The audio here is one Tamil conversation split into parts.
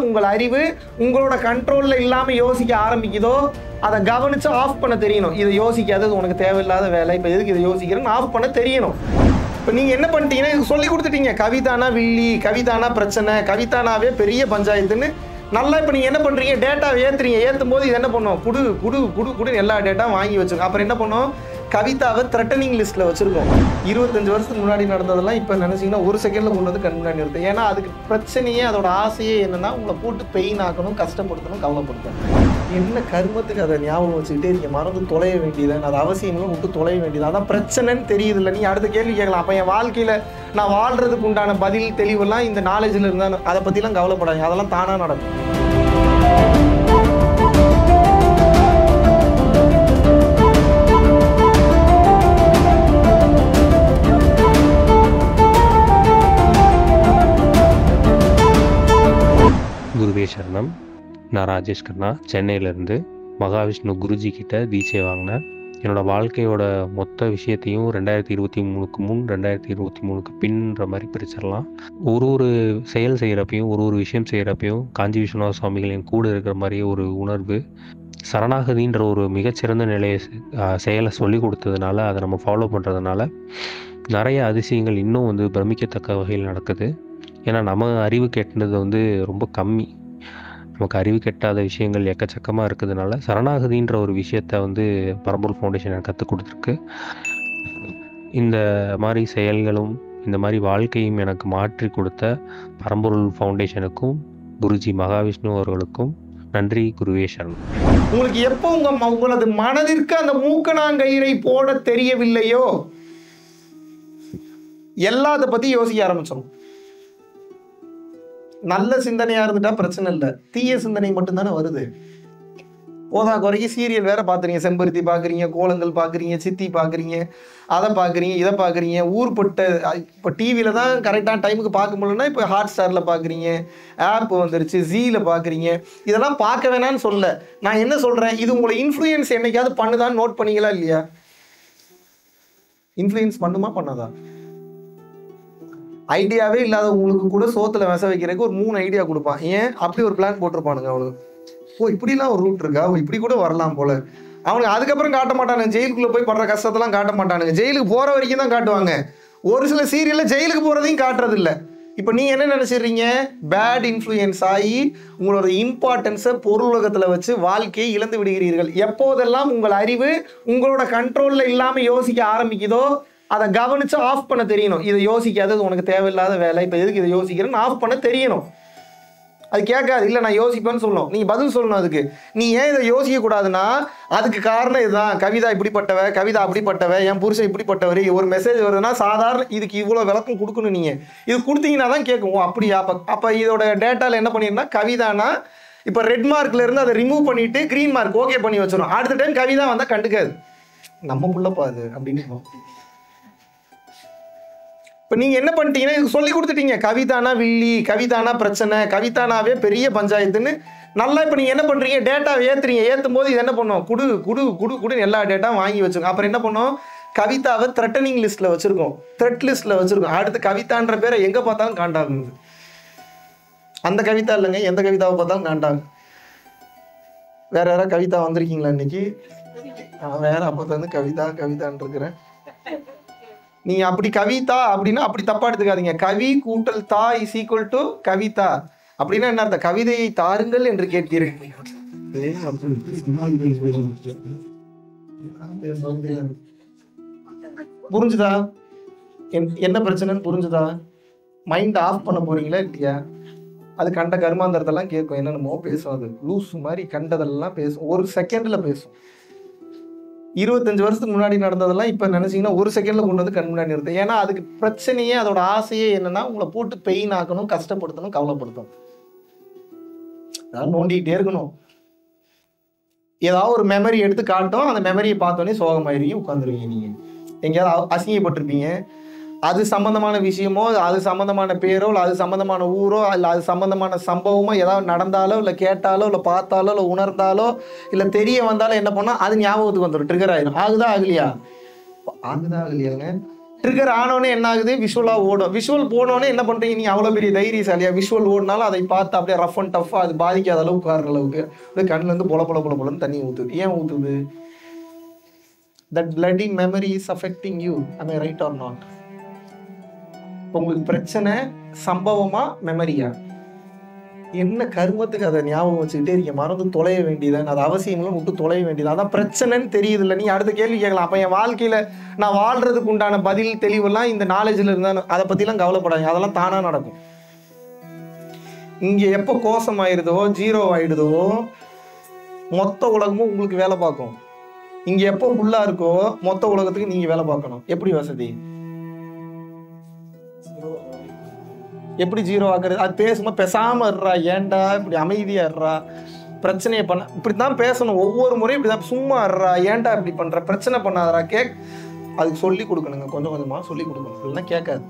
உங்கள் அறிவு உங்களோட கண்ட்ரோல்ல இல்லாம யோசிக்க ஆரம்பிக்குதோ அதை கவனிச்சு ஆஃப் பண்ண தெரியணும் இதை யோசிக்காதது உனக்கு தேவையில்லாத வேலை இப்போ எதுக்கு இதை யோசிக்கிறேன்னு ஆஃப் பண்ண தெரியணும் இப்போ நீங்கள் என்ன பண்ணிட்டீங்கன்னா இது சொல்லி கொடுத்துட்டீங்க கவிதானா வில்லி கவிதானா பிரச்சனை கவிதானாவே பெரிய பஞ்சாயத்துன்னு நல்லா இப்போ நீங்கள் என்ன பண்ணுறீங்க டேட்டாவை ஏற்றுறீங்க ஏற்றும் போது இது என்ன பண்ணும் குடு குடு குடு குடுன்னு எல்லா டேட்டாவும் வாங்கி வச்சுருக்கோம் அப்புறம் என்ன பண்ணோம் கவிதாவை த்ரெட்டனிங் லிஸ்ட்டில் வச்சுருக்கோம் இருபத்தஞ்சு வருஷத்துக்கு முன்னாடி நடந்ததெல்லாம் இப்போ நினச்சிங்கன்னா ஒரு செகண்டில் கொண்டு வந்து கண் முன்னாடி நிறுத்து ஏன்னா அதுக்கு பிரச்சனையே அதோட ஆசையே என்னன்னா உங்களை போட்டு பெயின் ஆக்கணும் கஷ்டப்படுத்தணும் கவலைப்படுத்தணும் என்ன கர்மத்துக்கு அதை ஞாபகம் வச்சுக்கிட்டே நீங்கள் மறந்து தொலைய வேண்டியது அது அவசியங்களும் விட்டு தொலைய வேண்டியது அதான் பிரச்சனைன்னு தெரியுது இல்லை நீ அடுத்த கேள்வி கேட்கலாம் அப்போ என் வாழ்க்கையில் நான் வாழ்றதுக்கு உண்டான பதில் தெளிவெல்லாம் இந்த நாலேஜில் இருந்தால் அதை பற்றிலாம் கவலைப்படாதீங்க அதெல்லாம் தானாக நடக்கும் குருவே சரணம் நான் ராஜேஷ் கண்ணா சென்னையிலேருந்து மகாவிஷ்ணு குருஜி கிட்ட தீட்சை வாங்கினேன் என்னோட வாழ்க்கையோட மொத்த விஷயத்தையும் ரெண்டாயிரத்தி இருபத்தி மூணுக்கு முன் ரெண்டாயிரத்தி இருபத்தி மூணுக்கு பின்ன்ற மாதிரி பிரிச்சிடலாம் ஒரு ஒரு செயல் செய்கிறப்பையும் ஒரு ஒரு விஷயம் செய்கிறப்பையும் காஞ்சி விஸ்வநாத சுவாமிகள் என் கூட இருக்கிற மாதிரி ஒரு உணர்வு சரணாகதின்ற ஒரு மிகச்சிறந்த நிலையை செ- ஆஹ் செயலை சொல்லி கொடுத்ததுனால அதை நம்ம ஃபாலோ பண்ணுறதுனால நிறைய அதிசயங்கள் இன்னும் வந்து பிரமிக்கத்தக்க வகையில் நடக்குது ஏன்னா நம்ம அறிவு கெட்டினது வந்து ரொம்ப கம்மி நமக்கு அறிவு கெட்டாத விஷயங்கள் எக்கச்சக்கமாக இருக்கிறதுனால சரணாகதின்ற ஒரு விஷயத்த வந்து பரம்பூர் ஃபவுண்டேஷன் எனக்கு கற்றுக் கொடுத்துருக்கு இந்த மாதிரி செயல்களும் இந்த மாதிரி வாழ்க்கையும் எனக்கு மாற்றி கொடுத்த பரம்பொருள் ஃபவுண்டேஷனுக்கும் குருஜி மகாவிஷ்ணு அவர்களுக்கும் நன்றி குருவே சரணம் உங்களுக்கு எப்போ உங்க ம- உங்களது மனதிற்கு அந்த மூக்கணாங்கயிறை போட தெரியவில்லையோ எல்லாத்த பத்தி யோசிக்க ஆரம்பிச்சிடும் நல்ல சிந்தனையா இருந்துட்டா பிரச்சனை இல்லை தீய சிந்தனை மட்டும்தானே வருது போதா குறைக்கு சீரியல் வேற பாக்குறீங்க செம்பருத்தி பாக்குறீங்க கோலங்கள் பாக்குறீங்க சித்தி பாக்குறீங்க அதை பாக்குறீங்க இதை பாக்குறீங்க ஊர்பட்ட இப்போ டிவியில தான் கரெக்டான டைமுக்கு பார்க்க முடியலன்னா இப்போ ஹாட் ஸ்டார்ல பாக்குறீங்க ஆப் வந்துருச்சு ஜீல பாக்குறீங்க இதெல்லாம் பார்க்க வேணாம்னு சொல்ல நான் என்ன சொல்றேன் இது உங்களை இன்ஃப்ளூயன்ஸ் என்னைக்காவது பண்ணுதான்னு நோட் பண்ணீங்களா இல்லையா இன்ஃப்ளூயன்ஸ் பண்ணுமா பண்ணாதா ஐடியாவே இல்லாத உங்களுக்கு கூட சோத்துல விச வைக்கிறதுக்கு ஒரு மூணு ஐடியா கொடுப்பான் ஏன் அப்படி ஒரு பிளான் போட்டிருப்பானுங்க அவனுக்கு ஓ இப்படிலாம் ஒரு ரூட் இருக்கா ஓ இப்படி கூட வரலாம் போல அவனுக்கு அதுக்கப்புறம் காட்ட மாட்டானுங்க ஜெயிலுக்குள்ள போய் படுற கஷ்டத்தெல்லாம் காட்ட மாட்டானுங்க ஜெயிலுக்கு போற வரைக்கும் தான் காட்டுவாங்க ஒரு சில சீரியல்ல ஜெயிலுக்கு போறதையும் காட்டுறது இல்ல இப்போ நீங்க என்ன நினைச்சிடுறீங்க பேட் இன்ஃப்ளூயன்ஸ் ஆகி உங்களோட இம்பார்ட்டன்ஸை பொருளுலகத்துல வச்சு வாழ்க்கையை இழந்து விடுகிறீர்கள் எப்போதெல்லாம் உங்கள் அறிவு உங்களோட கண்ட்ரோல்ல இல்லாம யோசிக்க ஆரம்பிக்குதோ அதை கவனிச்சு ஆஃப் பண்ண தெரியணும் இதை யோசிக்காதது உனக்கு தேவையில்லாத வேலை இப்போ எதுக்கு இதை யோசிக்கிறேன்னு ஆஃப் பண்ண தெரியணும் அது கேட்காது இல்லை நான் யோசிப்பேன்னு சொல்லணும் நீ பதில் சொல்லணும் அதுக்கு நீ ஏன் இதை யோசிக்க கூடாதுன்னா அதுக்கு காரணம் இதுதான் கவிதா இப்படிப்பட்டவ கவிதா அப்படிப்பட்டவ என் புருஷன் இப்படிப்பட்டவர் ஒரு மெசேஜ் வருதுன்னா சாதாரண இதுக்கு இவ்வளோ விளக்கம் கொடுக்கணும் நீங்கள் இது கொடுத்தீங்கன்னா தான் கேட்கும் ஓ அப்படியா அப்போ அப்போ இதோட டேட்டாவில் என்ன பண்ணிருந்தா கவிதானா இப்போ ரெட் மார்க்ல இருந்து அதை ரிமூவ் பண்ணிட்டு க்ரீன் மார்க் ஓகே பண்ணி வச்சிடும் அடுத்த டைம் கவிதா வந்தால் கண்டுக்காது நம்ம புள்ளப்பா அது அப்படின்னு இப்போ நீங்கள் என்ன பண்ணிட்டீங்கன்னா இது சொல்லி கொடுத்துட்டீங்க கவிதானா வில்லி கவிதானா பிரச்சனை கவிதானாவே பெரிய பஞ்சாயத்துன்னு நல்லா இப்போ நீங்கள் என்ன பண்ணுறீங்க டேட்டாவை ஏற்றுறீங்க ஏற்றும் போது இது என்ன பண்ணும் குடு குடு குடு குடுன்னு எல்லா டேட்டாவும் வாங்கி வச்சுக்கோங்க அப்புறம் என்ன பண்ணோம் கவிதாவை த்ரெட்டனிங் லிஸ்ட்டில் வச்சுருக்கோம் த்ரெட் லிஸ்ட்டில் வச்சுருக்கோம் அடுத்து கவிதான்ற பேரை எங்கே பார்த்தாலும் காண்டாகுது அந்த கவிதா இல்லைங்க எந்த கவிதாவை பார்த்தாலும் காண்டாகும் வேற யாராவது கவிதா வந்திருக்கீங்களா இன்னைக்கு நான் வேற அப்போ வந்து கவிதா கவிதான்னு இருக்கிறேன் நீங்க அப்படி கவிதா அப்படின்னா அப்படி தப்பா எடுத்துக்காதீங்க கவி கூட்டல் தா இஸ் ஈக்குவல் டு கவிதா அப்படின்னா என்ன அர்த்தம் கவிதையை தாருங்கள் என்று கேட்கிறேன் புரிஞ்சுதா என்- என்ன பிரச்சனைன்னு புரிஞ்சுதா மைண்ட் ஆஃப் பண்ண போறீங்களா இல்லையா அது கண்ட கருமாந்தரத்தெல்லாம் கேட்கும் என்னென்னமோ பேசும் அது லூஸ் மாதிரி கண்டதெல்லாம் பேசும் ஒரு செகண்ட்ல பேசும் இருபத்தஞ்சு வருஷத்துக்கு முன்னாடி நடந்ததெல்லாம் இப்போ நினைச்சீங்கன்னா ஒரு செகண்ட்ல கொண்டு வந்து கண் முன்னாடி நிறுத்து ஏன்னா அதுக்கு பிரச்சனையே அதோட ஆசையே என்னன்னா உங்களை போட்டு பெயின் ஆக்கணும் கஷ்டப்படுத்தணும் கவலைப்படுத்தணும் அதாவது நோண்டிக்கிட்டே இருக்கணும் ஏதாவது ஒரு மெமரி எடுத்து காட்டும் அந்த மெமரியை பார்த்தோன்னே சோகமாயிருவீங்க உட்காந்துருவீங்க நீங்க எங்கேயாவது அ- அசிங்கப்பட்டிருப்பீங்க அது சம்பந்தமான விஷயமோ அது சம்பந்தமான பேரோ இல்லை அது சம்பந்தமான ஊரோ இல்லை அது சம்பந்தமான சம்பவமோ ஏதாவது நடந்தாலோ இல்லை கேட்டாலோ இல்லை பார்த்தாலோ இல்லை உணர்ந்தாலோ இல்லை தெரிய வந்தாலும் என்ன பண்ணா அது ஞாபகத்துக்கு வந்துடும் ட்ரிகர் ஆயிடும் ஆகுதா ஆகலையா ஆகுதா ஆகலையாங்க ட்ரிகர் ஆனோடனே என்ன ஆகுது விஷுவலாக ஓடும் விஷுவல் போனோடனே என்ன பண்ணுறீங்க நீ அவ்வளோ பெரிய தைரியசாலியா விஷுவல் ஓடினாலும் அதை பார்த்து அப்படியே ரஃப் அண்ட் டஃப்பாக அது பாதிக்காத அளவுக்கு வர்ற அளவுக்கு அப்படியே கண்ணுலேருந்து பொல பொல பொல பொலன்னு தண்ணி ஊற்றுது ஏன் ஊற்றுது that bloody memory is affecting you am i right or not உங்களுக்கு பிரச்சனை சம்பவமா மெமரியா என்ன கருமத்துக்கு அதை ஞாபகம் வச்சுக்கிட்டே இருக்கீங்க மறந்து தொலைய வேண்டியதான் அது அவசியங்களும் விட்டு தொலைய வேண்டியது அதான் பிரச்சனைன்னு தெரியுது இல்லை நீ அடுத்த கேள்வி கேட்கலாம் அப்போ என் வாழ்க்கையில நான் வாழ்றதுக்கு உண்டான பதில் தெளிவெல்லாம் இந்த நாலேஜில் இருந்தா அதை பற்றிலாம் கவலைப்படாதீங்க அதெல்லாம் தானாக நடக்கும் இங்கே எப்போ கோசம் ஆயிடுதோ ஜீரோ ஆயிடுதோ மொத்த உலகமும் உங்களுக்கு வேலை பார்க்கும் இங்க எப்போ ஃபுல்லா இருக்கோ மொத்த உலகத்துக்கு நீங்க வேலை பார்க்கணும் எப்படி வசதி எப்படி ஜீரோ ஆக்குறது அது பேசுமா பேசாம இருறா ஏன்டா இப்படி அமைதியா இருறா பிரச்சனையை பண்ண இப்படித்தான் பேசணும் ஒவ்வொரு முறையும் இப்படிதான் சும்மா இருறா ஏன்டா இப்படி பண்ற பிரச்சனை பண்ணாதடா கேக் அதுக்கு சொல்லி கொடுக்கணுங்க கொஞ்சம் கொஞ்சமா சொல்லி கொடுக்கணும் இல்லைன்னா கேட்காது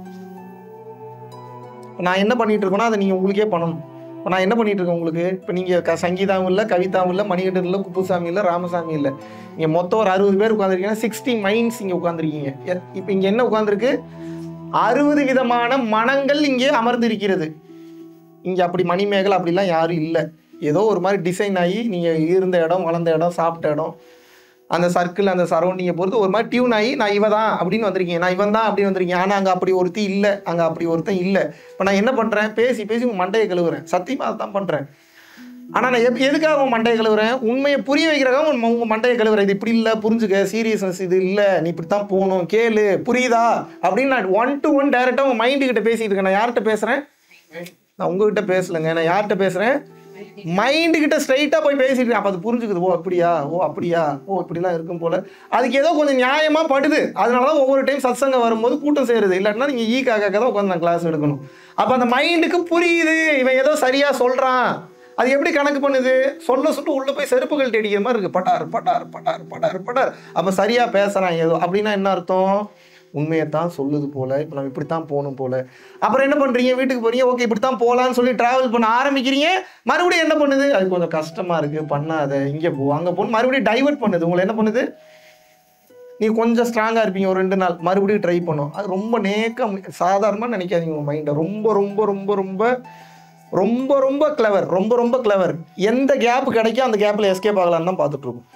இப்ப நான் என்ன பண்ணிட்டு இருக்கேனோ அதை நீங்க உங்களுக்கே பண்ணணும் இப்போ நான் என்ன பண்ணிட்டு இருக்கேன் உங்களுக்கு இப்போ நீங்கள் க சங்கீதாவும் இல்லை கவிதாவும் இல்லை மணிகண்டன் இல்லை குப்புசாமி இல்லை ராமசாமி இல்லை இங்கே மொத்தம் ஒரு அறுபது பேர் உட்காந்துருக்கீங்கன்னா சிக்ஸ்டி மைண்ட்ஸ் இங்கே உட்காந்துருக்கீங்க இப்போ இங்கே என்ன உட்காந்துருக்கு அறுபது விதமான மனங்கள் இங்கே அமர்ந்திருக்கிறது இங்கே அப்படி மணிமேகலை அப்படிலாம் யாரும் இல்லை ஏதோ ஒரு மாதிரி டிசைன் ஆகி நீங்கள் இருந்த இடம் வளர்ந்த இடம் சாப்பிட்ட இடம் அந்த சர்க்கிள் அந்த சரௌண்டிங்கை பொறுத்து ஒரு மாதிரி டியூன் ஆகி நான் இவ தான் அப்படின்னு வந்திருக்கீங்க நான் இவன் தான் அப்படின்னு வந்திருக்கீங்க ஆனால் அங்கே அப்படி ஒருத்தி இல்லை அங்கே அப்படி ஒருத்தன் இல்லை இப்போ நான் என்ன பண்ணுறேன் பேசி பேசி உங்கள் மண்டையை கழுவுறேன் சத்தியமாக அதை தான் பண்ணுறேன் ஆனால் நான் எப் எதுக்காக உன் மண்டையை கழுவுறேன் உண்மையை புரிய வைக்கிறக்காக உன் உங்கள் மண்டையை கழுவுறேன் இது இப்படி இல்லை புரிஞ்சுக்க சீரியஸ்னஸ் இது இல்லை நீ இப்படி தான் போகணும் கேளு புரியுதா அப்படின்னு நான் ஒன் டு ஒன் டேரெக்டாக உங்கள் மைண்டு கிட்ட பேசிட்டு இருக்கேன் நான் யார்கிட்ட பேசுகிறேன் நான் உங்ககிட்ட பேசலைங்க நான் யார்கிட்ட பேசுகிறேன் மைண்டு கிட்ட ஸ்ட்ரைட்டாக போய் பேசிட்டு இருக்கேன். அப்போ அது புரிஞ்சுக்குது ஓ அப்படியா ஓ அப்படியா ஓ இப்படிலாம் இருக்கும் போல அதுக்கு ஏதோ கொஞ்சம் நியாயமாக படுது அதனால தான் ஒவ்வொரு டைம் சத்சங்கம் வரும்போது கூட்டம் சேருது இல்லாட்டினா நீங்கள் ஈ காக்காக தான் உட்காந்து நான் கிளாஸ் எடுக்கணும் அப்போ அந்த மைண்டுக்கு புரியுது இவன் ஏதோ சரியாக சொல்கிறான் அது எப்படி கணக்கு பண்ணுது சொல்ல சொல்ல உள்ள போய் செருப்புகள் தேடிக்கிற மாதிரி இருக்கு பட்டார் பட்டார் பட்டார் பட்டார் பட்டார் அப்போ சரியா பேசுறான் ஏதோ அப்படின்னா என்ன அர்த்தம் உண்மையை தான் சொல்லுது போல இப்போ நம்ம இப்படித்தான் போகணும் போல அப்புறம் என்ன பண்றீங்க வீட்டுக்கு போறீங்க ஓகே இப்படித்தான் போகலான்னு சொல்லி டிராவல் பண்ண ஆரம்பிக்கிறீங்க மறுபடியும் என்ன பண்ணுது அது கொஞ்சம் கஷ்டமா இருக்கு பண்ணாத இங்கே போ அங்கே போ மறுபடியும் டைவர்ட் பண்ணுது உங்களை என்ன பண்ணுது நீ கொஞ்சம் ஸ்ட்ராங்காக இருப்பீங்க ஒரு ரெண்டு நாள் மறுபடியும் ட்ரை பண்ணும் அது ரொம்ப நேக்கம் சாதாரணமாக நினைக்காதீங்க உங்கள் மைண்டை ரொம்ப ரொம்ப ரொம்ப ரொம்ப ரொம்ப ரொம்ப கிளவர் ரொம்ப ரொம்ப கிளவர் எந்த கேப் கிடைக்கும் அந்த கேப்பில் எஸ்கேப் ஆகலான்னு தான் பார்த்துட்டு இருக்கோம்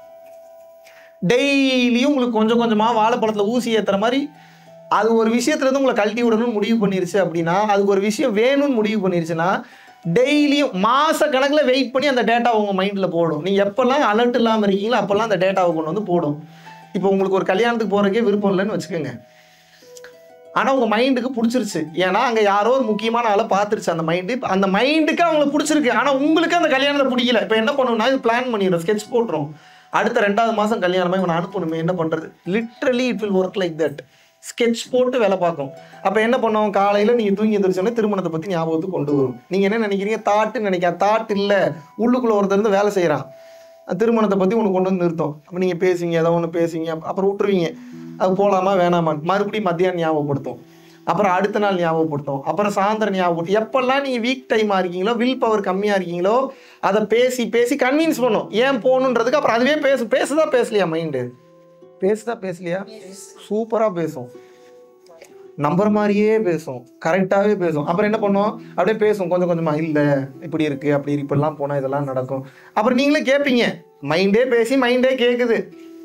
டெய்லியும் உங்களுக்கு கொஞ்சம் கொஞ்சமாக வாழைப்பழத்தில் ஊசி ஏற்றுற மாதிரி அது ஒரு விஷயத்துலேருந்து உங்களை கழட்டி விடணும்னு முடிவு பண்ணிருச்சு அப்படின்னா அதுக்கு ஒரு விஷயம் வேணும்னு முடிவு பண்ணிருச்சுன்னா டெய்லியும் மாச கணக்கில் வெயிட் பண்ணி அந்த டேட்டா உங்கள் மைண்டில் போடும் நீங்கள் எப்போல்லாம் அலர்ட் இல்லாமல் இருக்கீங்களோ அப்போல்லாம் அந்த டேட்டாவை கொண்டு வந்து போடும் இப்போ உங்களுக்கு ஒரு கல்யாணத்துக்கு போகிறக்கே விருப்பம் இல்லைன்னு வச்சுக்கோங்க ஆனால் உங்கள் மைண்டுக்கு பிடிச்சிருச்சு ஏன்னா அங்கே யாரோ ஒரு முக்கியமான ஆளை பார்த்துருச்சு அந்த மைண்டு அந்த மைண்டுக்கு அவங்களுக்கு பிடிச்சிருக்கு ஆனால் உங்களுக்கு அந்த கல்யாணத்தை பிடிக்கல இப்போ என்ன பண்ணணும்னா இது பிளான் பண்ணிடுறோம் ஸ்கெட்ச் போட்டுரும் அடுத்த ரெண்டாவது மாதம் கல்யாணமாக இவனை அனுப்பணுமே என்ன பண்ணுறது literally it will work like that sketch போட்டு வேலை பார்க்கும் அப்போ என்ன பண்ணுவோம் காலையில் நீங்கள் தூங்கி எந்திரிச்சோன்னே திருமணத்தை பற்றி ஞாபகத்துக்கு கொண்டு வரும் நீங்கள் என்ன நினைக்கிறீங்க தாட்டுன்னு நினைக்க தாட் இல்லை உள்ளுக்குள்ளே ஒருத்தர் இருந்து வேலை செய்கிறான் திருமணத்தை பற்றி ஒன்று கொண்டு வந்து நிறுத்தம் அப்போ நீங்கள் பேசுவீங்க ஏதோ ஒன்று பேசுவீங்க அப்~ அப்புறம் விட்டுருவீங்க அது போகலாமா வேணாமான்னு மறுபடியும் மத்தியானம் ஞாபகப்படுத்தும் அப்புறம் அடுத்த நாள் ஞாபகப்படுத்தும் அப்புறம் சாயந்தரம் ஞாபகப்படுத்தும் எப்பெல்லாம் நீங்கள் வீக் டைமாக இருக்கீங்களோ வில் பவர் கம்மியாக இருக்கீங்களோ அதை பேசி பேசி கன்வின்ஸ் பண்ணும் ஏன் போகணுன்றதுக்கு அப்புறம் அதுவே பேசு பேசுதா பேசலையா மைண்டு பேசுதா பேசலையா சூப்பராக பேசும் நம்புற மாதிரியே பேசும் கரெக்டாகவே பேசும் அப்புறம் என்ன பண்ணும் அப்படியே பேசும் கொஞ்சம் கொஞ்சமாக இல்லை இப்படி இருக்கு அப்படி இருக்கு, இப்படிலாம் போனால் இதெல்லாம் நடக்கும் அப்புறம் நீங்களே கேட்பீங்க மைண்டே பேசி மைண்டே கேட்குது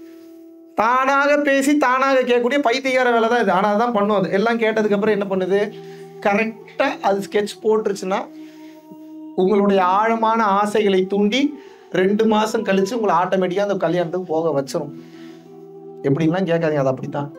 தானாக பேசி தானாக கேட்கக்கூடிய பைத்தியக்கார வேலை தான் இது ஆனால் அதான் பண்ணும் அது எல்லாம் கேட்டதுக்கப்புறம் என்ன பண்ணுது கரெக்டாக அது ஸ்கெட்ச் போட்டுருச்சுன்னா உங்களுடைய ஆழமான ஆசைகளை தூண்டி ரெண்டு மாதம் கழிச்சு உங்களை ஆட்டோமேட்டிக்காக அந்த கல்யாணத்துக்கு போக வச்சிரும் எப்படின்லாம் கேட்காதீங்க அது அப்படித்தான்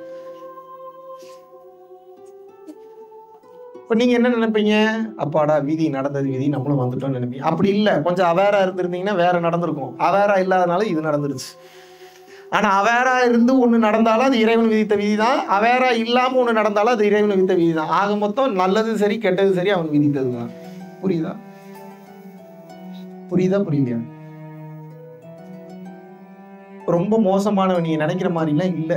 இப்போ நீங்கள் என்ன நினைப்பீங்க அப்பாடா விதி நடந்தது விதி நம்மளும் வந்துட்டோம்னு நினைப்பீங்க அப்படி இல்லை கொஞ்சம் அவேரா இருந்திருந்தீங்கன்னா வேற நடந்திருக்கும் அவேரா இல்லாதனால இது நடந்துருச்சு ஆனால் அவேரா இருந்து ஒன்று நடந்தாலும் அது இறைவன் விதித்த விதி தான் அவேரா இல்லாமல் ஒன்று நடந்தாலும் அது இறைவன் விதித்த விதி தான் ஆக மொத்தம் நல்லது சரி கெட்டது சரி அவன் விதித்தது தான் புரியுதா புரியுதா புரியுதா ரொம்ப மோசமானவன் நீங்க நினைக்கிற மாதிரிலாம் இல்லை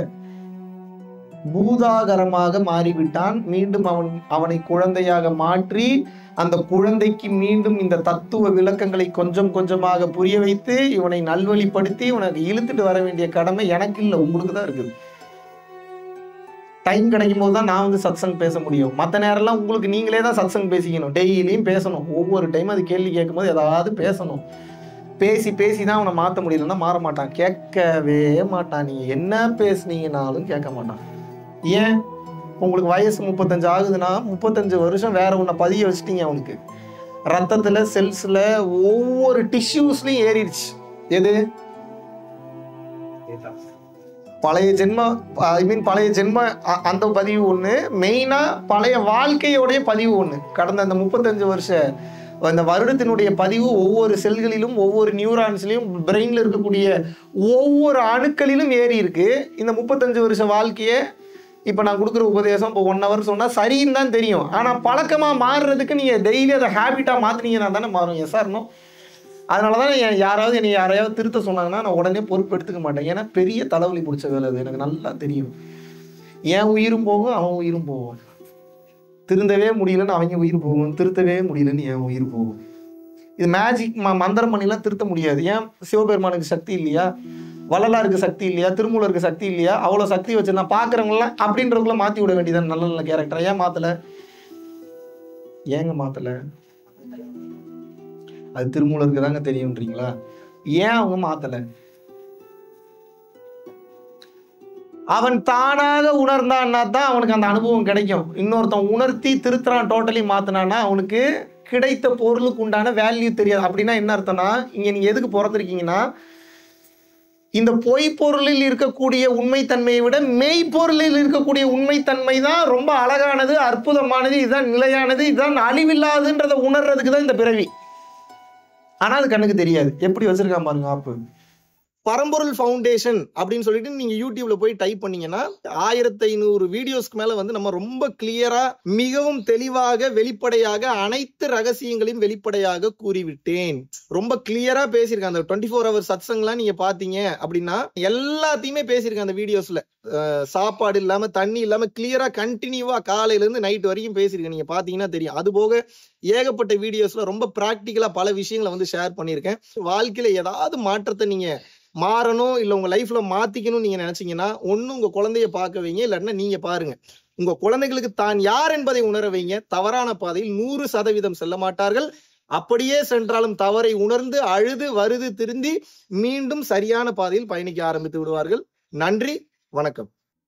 பூதாகரமாக மாறிவிட்டான் மீண்டும் அவன் அவனை குழந்தையாக மாற்றி அந்த குழந்தைக்கு மீண்டும் இந்த தத்துவ விளக்கங்களை கொஞ்சம் கொஞ்சமாக புரிய வைத்து இவனை நல்வழிப்படுத்தி இவனை இழுத்துட்டு வர வேண்டிய கடமை எனக்கு இல்லை உங்களுக்கு தான் இருக்குது டைம் கிடைக்கும் போது தான் நான் வந்து சத்சங் பேச முடியும் மற்ற நேரம்லாம் உங்களுக்கு நீங்களே தான் சத்சங் பேசிக்கணும் டெய்லியும் பேசணும் ஒவ்வொரு டைம் அது கேள்வி கேட்கும்போது ஏதாவது பேசணும் பேசி பேசி தான் அவனை மாற்ற முடியலன்னா மாற மாட்டான் கேட்கவே மாட்டான் நீங்கள் என்ன பேசுனீங்கனாலும் கேட்க மாட்டான் ஏன் உங்களுக்கு வயசு முப்பத்தஞ்சு ஆகுதுன்னா முப்பத்தஞ்சு வருஷம் வேற ஒன்றை பதிய வச்சிட்டீங்க அவனுக்கு ரத்தத்தில் செல்ஸில் ஒவ்வொரு டிஷ்யூஸ்லையும் ஏறிடுச்சு எது பழைய ஜென்ம ஐ மீன் பழைய ஜென்ம அ- அந்த பதிவு ஒன்று மெயினாக பழைய வாழ்க்கையோடைய பதிவு ஒன்று கடந்த அந்த முப்பத்தஞ்சு வருஷ அந்த வருடத்தினுடைய பதிவு ஒவ்வொரு செல்களிலும் ஒவ்வொரு நியூரான்ஸ்லையும் பிரெயினில் இருக்கக்கூடிய ஒவ்வொரு அணுக்களிலும் ஏறி இருக்கு இந்த முப்பத்தஞ்சு வருஷ வாழ்க்கையை இப்போ நான் கொடுக்குற உபதேசம் இப்போ ஒன் ஹவர் சொன்னால் சரின்னு தான் தெரியும் ஆனால் பழக்கமாக மாறுறதுக்கு நீங்கள் டெய்லி அதை ஹேபிட்டாக மாற்றினீங்கன்னா தானே மாறும் எஸ் சார் அதனால தான் என் யாராவது என்னை யாரையாவது திருத்த சொன்னாங்கன்னா நான் உடனே பொறுப்பு எடுத்துக்க மாட்டேன் ஏன்னா பெரிய தலைவலி பிடிச்ச வேலை அது எனக்கு நல்லா தெரியும் என் உயிரும் போகும் அவன் உயிரும் போகும் திருந்தவே முடியலன்னு அவங்க உயிர் போகும் திருத்தவே முடியலன்னு என் உயிர் போகும் இது மேஜிக் ம மந்திரம் பண்ணிலாம் திருத்த முடியாது ஏன் சிவபெருமானுக்கு சக்தி இல்லையா வள்ளலாருக்கு சக்தி இல்லையா திருமூலருக்கு சக்தி இல்லையா அவ்வளோ சக்தி வச்சு நான் பார்க்குறவங்களாம் அப்படின்றவங்கள மாற்றி விட வேண்டியதான் நல்ல நல்ல கேரக்டர் ஏன் மாற்றலை ஏங்க மாற்றலை அது திருமூலருக்கு தாங்க தெரியும்ன்றீங்களா ஏன் அவங்க மாத்தல அவன் தானாக உணர்ந்தான்னா தான் அவனுக்கு அந்த அனுபவம் கிடைக்கும் இன்னொருத்தன் உணர்த்தி திருத்துறான் டோட்டலி மாத்தினான்னா அவனுக்கு கிடைத்த பொருளுக்கு உண்டான வேல்யூ தெரியாது அப்படின்னா என்ன அர்த்தம்னா இங்க நீங்க எதுக்கு பிறந்திருக்கீங்கன்னா இந்த பொய் பொருளில் இருக்கக்கூடிய உண்மைத்தன்மையை விட மெய்ப்பொருளில் இருக்கக்கூடிய உண்மைத்தன்மை தான் ரொம்ப அழகானது அற்புதமானது இதுதான் நிலையானது இதுதான் அழிவில்லாதுன்றதை உணர்றதுக்கு தான் இந்த பிறவி ஆனால் அது கண்ணுக்கு தெரியாது எப்படி வச்சிருக்கான் பாருங்க ஆப்பு பரம்பொருள் ஃபவுண்டேஷன் அப்படின்னு சொல்லிட்டு நீங்க யூடியூப்ல போய் டைப் பண்ணீங்கன்னா ஆயிரத்தி ஐநூறு வீடியோஸ்க்கு மேல வந்து நம்ம ரொம்ப கிளியரா மிகவும் தெளிவாக வெளிப்படையாக அனைத்து ரகசியங்களையும் வெளிப்படையாக கூறிவிட்டேன் ரொம்ப கிளியரா பேசியிருக்கேன் அந்த டுவெண்ட்டி ஃபோர் ஹவர் சத்சங்லாம் நீங்க பாத்தீங்க அப்படின்னா எல்லாத்தையுமே பேசியிருக்கேன் அந்த வீடியோஸ்ல அஹ் சாப்பாடு இல்லாம தண்ணி இல்லாம கிளியரா கண்டினியூவா காலையில இருந்து நைட் வரைக்கும் பேசியிருக்கேன் நீங்க பாத்தீங்கன்னா தெரியும் அது போக ஏகப்பட்ட வீடியோஸ்ல ரொம்ப பிராக்டிக்கலா பல விஷயங்களை வந்து ஷேர் பண்ணியிருக்கேன் வாழ்க்கையில ஏதாவது மாற்றத்தை நீங்க மாறணும் இல்ல உங்க லைஃப்ல மாத்திக்கணும்னு நீங்க நினைச்சீங்கன்னா ஒண்ணு உங்க குழந்தைய பார்க்க வைங்க இல்லாட்டினா நீங்க பாருங்க உங்க குழந்தைகளுக்கு தான் யார் என்பதை உணர வைங்க தவறான பாதையில் நூறு சதவீதம் செல்ல மாட்டார்கள் அப்படியே சென்றாலும் தவறை உணர்ந்து அழுது வருது திருந்தி மீண்டும் சரியான பாதையில் பயணிக்க ஆரம்பித்து விடுவார்கள் நன்றி வணக்கம்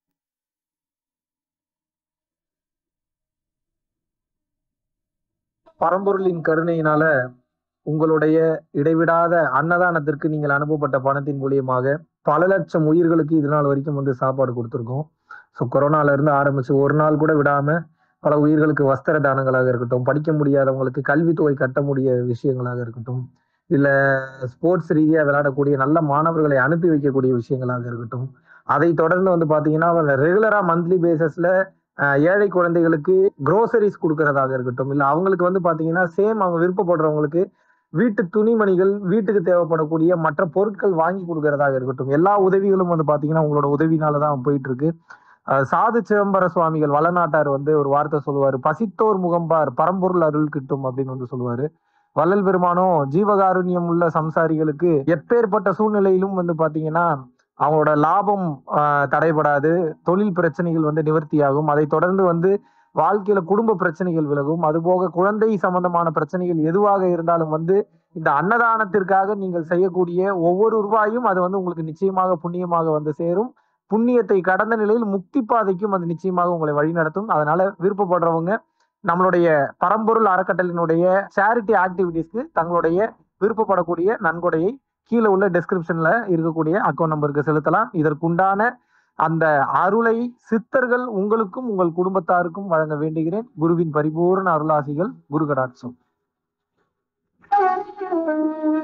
பரம்பொருளின் கருணையினால உங்களுடைய இடைவிடாத அன்னதானத்திற்கு நீங்கள் அனுப்பப்பட்ட பணத்தின் மூலியமாக பல லட்சம் உயிர்களுக்கு இது நாள் வரைக்கும் வந்து சாப்பாடு கொடுத்துருக்கோம் ஸோ கொரோனால இருந்து ஆரம்பிச்சு ஒரு நாள் கூட விடாம பல உயிர்களுக்கு வஸ்திர தானங்களாக இருக்கட்டும் படிக்க முடியாதவங்களுக்கு கல்வித்தொகை கட்ட முடிய விஷயங்களாக இருக்கட்டும் இல்ல ஸ்போர்ட்ஸ் ரீதியா விளையாடக்கூடிய நல்ல மாணவர்களை அனுப்பி வைக்கக்கூடிய விஷயங்களாக இருக்கட்டும் அதை தொடர்ந்து வந்து பாத்தீங்கன்னா ரெகுலரா மந்த்லி பேசிஸ்ல அஹ் ஏழை குழந்தைகளுக்கு க்ரோசரிஸ் கொடுக்கறதாக இருக்கட்டும் இல்லை அவங்களுக்கு வந்து பார்த்தீங்கன்னா சேம் அவங்க விருப்பப்படுறவங்களுக்கு வீட்டு துணிமணிகள் வீட்டுக்கு தேவைப்படக்கூடிய மற்ற பொருட்கள் வாங்கி கொடுக்கறதாக இருக்கட்டும் எல்லா உதவிகளும் வந்து பார்த்தீங்கன்னா உங்களோட உதவினால தான் போயிட்டு இருக்கு அஹ் சாது சிதம்பர சுவாமிகள் வளநாட்டார் வந்து ஒரு வார்த்தை சொல்லுவார் பசித்தோர் முகம்பார் பரம்பொருள் அருள் கிட்டும் அப்படின்னு வந்து சொல்லுவாரு வள்ளல் பெருமானும் ஜீவகாருண்யம் உள்ள சம்சாரிகளுக்கு எப்பேற்பட்ட சூழ்நிலையிலும் வந்து பாத்தீங்கன்னா அவங்களோட லாபம் ஆஹ் தடைபடாது தொழில் பிரச்சனைகள் வந்து நிவர்த்தியாகும் அதை தொடர்ந்து வந்து வாழ்க்கையில குடும்ப பிரச்சனைகள் விலகும் அதுபோக குழந்தை சம்பந்தமான பிரச்சனைகள் எதுவாக இருந்தாலும் வந்து இந்த அன்னதானத்திற்காக நீங்கள் செய்யக்கூடிய ஒவ்வொரு ரூபாயும் அது வந்து உங்களுக்கு நிச்சயமாக புண்ணியமாக வந்து சேரும் புண்ணியத்தை கடந்த நிலையில் முக்தி பாதைக்கும் அது நிச்சயமாக உங்களை வழிநடத்தும் அதனால விருப்பப்படுறவங்க நம்மளுடைய பரம்பொருள் அறக்கட்டளினுடைய சேரிட்டி ஆக்டிவிட்டீஸ்க்கு தங்களுடைய விருப்பப்படக்கூடிய நன்கொடையை கீழே உள்ள டெஸ்கிரிப்ஷன்ல இருக்கக்கூடிய அக்கௌண்ட் நம்பருக்கு செலுத்தலாம் இதற்குண்டான அந்த அருளை சித்தர்கள் உங்களுக்கும் உங்கள் குடும்பத்தாருக்கும் வழங்க வேண்டுகிறேன் குருவின் பரிபூர்ண அருளாசிகள் குரு கடாட்சம்